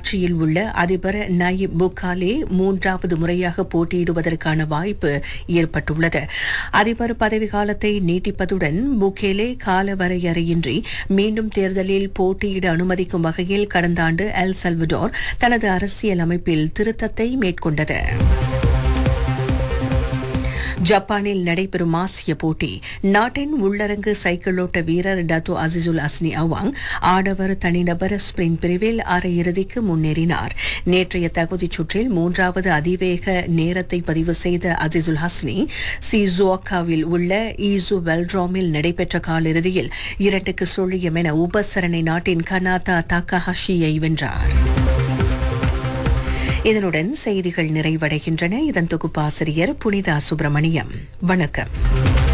ஆட்சியில் உள்ள அதிபர் நயீப் புக்காலே மூன்றாவது முறையாக போட்டியிடுவதற்கான வாய்ப்பு ஏற்பட்டுள்ளது அதிபர் பதவி காலத்தை நீட்டிப்பதுடன் புகேலே காலவரையறையின்றி மீண்டும் தேர்தலில் போட்டியிட அனுமதிக்கும் வகையில் கடந்த ஆண்டு எல் சல்வடோர் தனது அரசியல் அமைப்பில் திருத்தத்தை மேற்கொண்டது ஜப்பானில் நடைபெறும் ஆசிய போட்டி நாட்டின் உள்ளரங்கு சைக்கிளோட்ட வீரர் டத்து அசிசுல் அஸ்னி அவாங் ஆடவர் தனிநபர் ஸ்பிரிண்ட் பிரிவில் அரையிறுதிக்கு முன்னேறினார் நேற்றைய தகுதிச் சுற்றில் மூன்றாவது அதிவேக நேரத்தை பதிவு செய்த அசிசுல் ஹஸ்னி சிசுவாக்காவில் உள்ள ஈசு வெல்ட்ராமில் நடைபெற்ற காலிறுதியில் இரண்டுக்கு சுழியம் என உபசரணை நாட்டின் கனாதா தாக்காஹஷியை வென்றார் இதனுடன் செய்திகள் நிறைவடைகின்றன இதன் தொகுப்பாசிரியர் புனிதா சுப்பிரமணியம் வணக்கம்